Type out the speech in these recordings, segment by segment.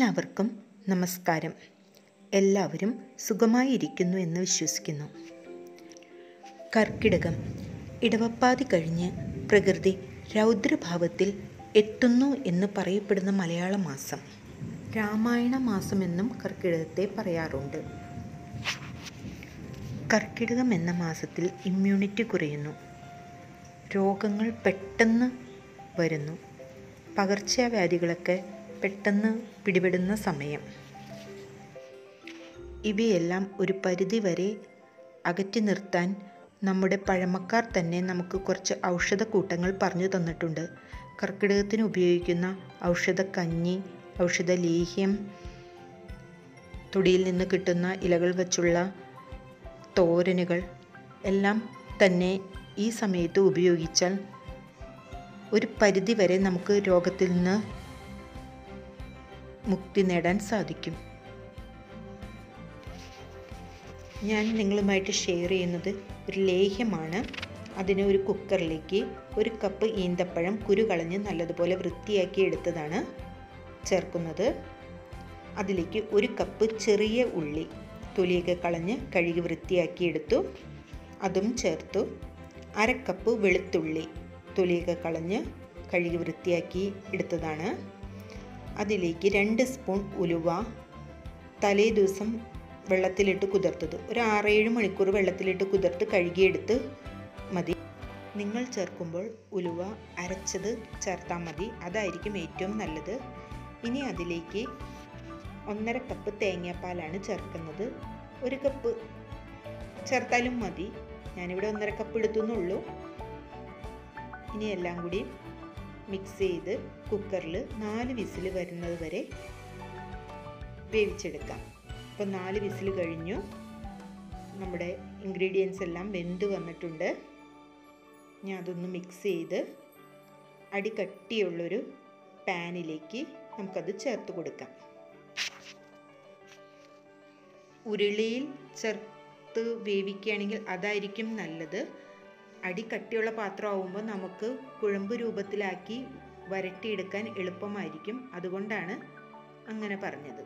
എല്ലാവർക്കും നമസ്കാരം എല്ലാവരും സുഖമായിരിക്കുന്നു എന്ന് വിശ്വസിക്കുന്നു കർക്കിടകം ഇടവപ്പാതി കഴിഞ്ഞ് പ്രകൃതി രൗദ്രഭാവത്തിൽ എത്തുന്നു എന്ന് പറയപ്പെടുന്ന മലയാള മാസം രാമായണ മാസമെന്നും കർക്കിടകത്തെ പറയാറുണ്ട് കർക്കിടകം എന്ന മാസത്തിൽ ഇമ്മ്യൂണിറ്റി കുറയുന്നു രോഗങ്ങൾ പെട്ടെന്ന് വരുന്നു പകർച്ചവ്യാധികളൊക്കെ പെട്ടെന്ന് പിടിപെടുന്ന സമയം ഇവയെല്ലാം ഒരു പരിധി വരെ അകറ്റി നിർത്താൻ നമ്മുടെ പഴമക്കാർ തന്നെ നമുക്ക് കുറച്ച് ഔഷധക്കൂട്ടങ്ങൾ പറഞ്ഞു തന്നിട്ടുണ്ട് കർക്കിടകത്തിന് ഉപയോഗിക്കുന്ന ഔഷധക്കഞ്ഞി ഔഷധ ലേഹ്യം തൊടിയിൽ നിന്ന് കിട്ടുന്ന ഇലകൾ വച്ചുള്ള തോരനുകൾ എല്ലാം തന്നെ ഈ സമയത്ത് ഉപയോഗിച്ചാൽ ഒരു പരിധി വരെ നമുക്ക് രോഗത്തിൽ നിന്ന് മുക്തി നേടാൻ സാധിക്കും ഞാൻ നിങ്ങളുമായിട്ട് ഷെയർ ചെയ്യുന്നത് ഒരു ലേഹ്യമാണ് അതിന് ഒരു കുക്കറിലേക്ക് ഒരു കപ്പ് ഈന്തപ്പഴം കുരു കളഞ്ഞ് നല്ലതുപോലെ വൃത്തിയാക്കി എടുത്തതാണ് ചേർക്കുന്നത് അതിലേക്ക് ഒരു കപ്പ് ചെറിയ ഉള്ളി തൊലിയൊക്കെ കളഞ്ഞ് കഴുകി വൃത്തിയാക്കി എടുത്തു അതും ചേർത്തു അര കപ്പ് വെളുത്തുള്ളി തൊലിയൊക്കെ കളഞ്ഞ് കഴുകി വൃത്തിയാക്കി എടുത്തതാണ് അതിലേക്ക് രണ്ട് സ്പൂൺ ഉലുവ തലേ ദിവസം വെള്ളത്തിലിട്ട് കുതിർത്തത് ഒരു ആറേഴ് മണിക്കൂർ വെള്ളത്തിലിട്ട് കുതിർത്ത് കഴുകിയെടുത്ത് മതി നിങ്ങൾ ചേർക്കുമ്പോൾ ഉലുവ അരച്ചത് ചേർത്താൽ മതി അതായിരിക്കും ഏറ്റവും നല്ലത് ഇനി അതിലേക്ക് ഒന്നര കപ്പ് തേങ്ങാപ്പാലാണ് ചേർക്കുന്നത് ഒരു കപ്പ് ചേർത്താലും മതി ഞാനിവിടെ ഒന്നര കപ്പ് എടുത്തുന്നുള്ളൂ ഇനി എല്ലാം കൂടി മിക്സ് ചെയ്ത് കുക്കറിൽ നാല് വിസിൽ വരുന്നത് വരെ വേവിച്ചെടുക്കാം അപ്പോൾ നാല് വിസിൽ കഴിഞ്ഞു നമ്മുടെ ഇൻഗ്രീഡിയൻസ് എല്ലാം വെന്ത് വന്നിട്ടുണ്ട് ഞാൻ അതൊന്ന് മിക്സ് ചെയ്ത് അടി കട്ടിയുള്ളൊരു പാനിലേക്ക് നമുക്കത് ചേർത്ത് കൊടുക്കാം ഉരുളിയിൽ ചേർത്ത് വേവിക്കുകയാണെങ്കിൽ അതായിരിക്കും നല്ലത് അടി കട്ടിയുള്ള പാത്രമാകുമ്പോൾ നമുക്ക് കുഴമ്പ് രൂപത്തിലാക്കി വരട്ടിയെടുക്കാൻ എളുപ്പമായിരിക്കും അതുകൊണ്ടാണ് അങ്ങനെ പറഞ്ഞത്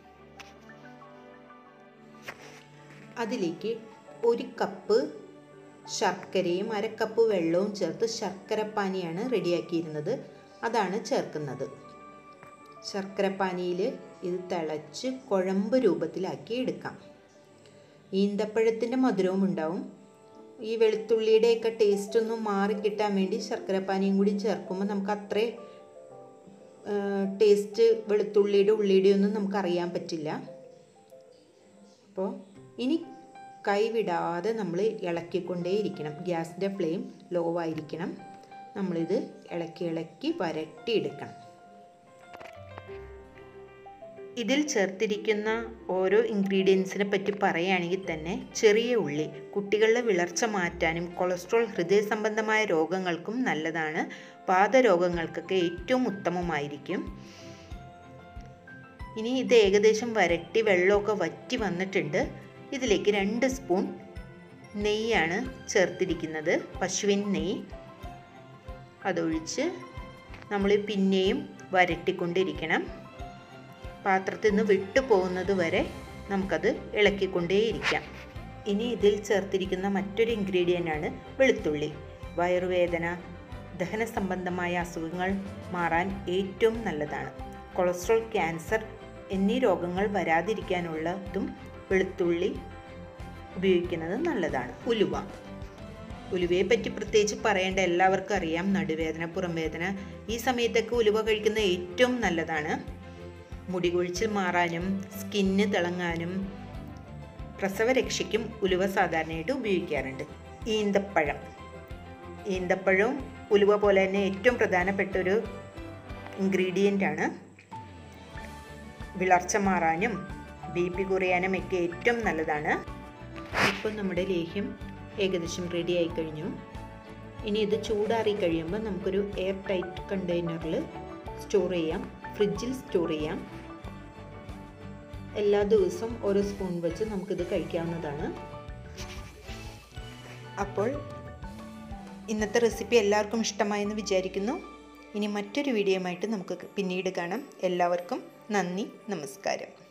അതിലേക്ക് ഒരു കപ്പ് ശർക്കരയും അര കപ്പ് വെള്ളവും ചേർത്ത് ശർക്കരപ്പാനിയാണ് റെഡിയാക്കിയിരുന്നത് അതാണ് ചേർക്കുന്നത് ശർക്കരപ്പാനിയിൽ ഇത് തിളച്ച് കുഴമ്പ് രൂപത്തിലാക്കി എടുക്കാം ഈന്തപ്പഴത്തിൻ്റെ മധുരവും ഉണ്ടാവും ഈ വെളുത്തുള്ളിയുടെയൊക്കെ ടേസ്റ്റ് ഒന്ന് മാറി കിട്ടാൻ വേണ്ടി ശർക്കരപ്പാനിയും കൂടി ചേർക്കുമ്പോൾ നമുക്ക് അത്രേ ടേസ്റ്റ് വെളുത്തുള്ളിയുടെ ഉള്ളിയുടെ ഒന്നും നമുക്ക് അറിയാൻ പറ്റില്ല അപ്പോൾ ഇനി കൈവിടാതെ നമ്മൾ ഇളക്കിക്കൊണ്ടേയിരിക്കണം ഗ്യാസിൻ്റെ ഫ്ലെയിം ലോ ആയിരിക്കണം നമ്മളിത് ഇളക്കി ഇളക്കി വരട്ടിയെടുക്കണം ഇതിൽ ചേർത്തിരിക്കുന്ന ഓരോ ഇൻഗ്രീഡിയൻസിനെ പറ്റി പറയുകയാണെങ്കിൽ തന്നെ ചെറിയ ഉള്ളി കുട്ടികളുടെ വിളർച്ച മാറ്റാനും കൊളസ്ട്രോൾ ഹൃദയ സംബന്ധമായ രോഗങ്ങൾക്കും നല്ലതാണ് വാതരോഗങ്ങൾക്കൊക്കെ ഏറ്റവും ഉത്തമമായിരിക്കും ഇനി ഇത് ഏകദേശം വരട്ടി വെള്ളമൊക്കെ വറ്റി വന്നിട്ടുണ്ട് ഇതിലേക്ക് രണ്ട് സ്പൂൺ നെയ്യാണ് ചേർത്തിരിക്കുന്നത് പശുവിൻ നെയ്യ് അതൊഴിച്ച് നമ്മൾ പിന്നെയും വരട്ടിക്കൊണ്ടിരിക്കണം പാത്രത്തിൽ നിന്ന് വിട്ടു പോകുന്നത് വരെ നമുക്കത് ഇളക്കിക്കൊണ്ടേയിരിക്കാം ഇനി ഇതിൽ ചേർത്തിരിക്കുന്ന മറ്റൊരു ഇൻഗ്രീഡിയൻ്റ് ആണ് വെളുത്തുള്ളി വയറുവേദന ദഹന സംബന്ധമായ അസുഖങ്ങൾ മാറാൻ ഏറ്റവും നല്ലതാണ് കൊളസ്ട്രോൾ ക്യാൻസർ എന്നീ രോഗങ്ങൾ വരാതിരിക്കാനുള്ളതും വെളുത്തുള്ളി ഉപയോഗിക്കുന്നത് നല്ലതാണ് ഉലുവ ഉലുവയെ പറ്റി പ്രത്യേകിച്ച് പറയേണ്ട എല്ലാവർക്കും അറിയാം നടുവേദന പുറംവേദന ഈ സമയത്തൊക്കെ ഉലുവ കഴിക്കുന്നത് ഏറ്റവും നല്ലതാണ് മുടി കൊഴിച്ചിൽ മാറാനും സ്കിന്ന് തിളങ്ങാനും പ്രസവരക്ഷയ്ക്കും ഉലുവ സാധാരണയായിട്ട് ഉപയോഗിക്കാറുണ്ട് ഈന്തപ്പഴം ഈന്തപ്പഴവും ഉലുവ പോലെ തന്നെ ഏറ്റവും പ്രധാനപ്പെട്ട ഒരു ഇൻഗ്രീഡിയൻ്റ് ആണ് വിളർച്ച മാറാനും ബി പി കുറയാനും ഒക്കെ ഏറ്റവും നല്ലതാണ് ഇപ്പോൾ നമ്മുടെ ലേഹ്യം ഏകദേശം റെഡി ആയി കഴിഞ്ഞു ഇനി ഇത് ചൂടാറി കഴിയുമ്പോൾ നമുക്കൊരു എയർ ടൈറ്റ് കണ്ടെയ്നറിൽ സ്റ്റോർ ചെയ്യാം ഫ്രിഡ്ജിൽ സ്റ്റോർ ചെയ്യാം എല്ലാ ദിവസവും ഓരോ സ്പൂൺ വെച്ച് നമുക്കിത് കഴിക്കാവുന്നതാണ് അപ്പോൾ ഇന്നത്തെ റെസിപ്പി എല്ലാവർക്കും ഇഷ്ടമായെന്ന് വിചാരിക്കുന്നു ഇനി മറ്റൊരു വീഡിയോയുമായിട്ട് നമുക്ക് പിന്നീട് കാണാം എല്ലാവർക്കും നന്ദി നമസ്കാരം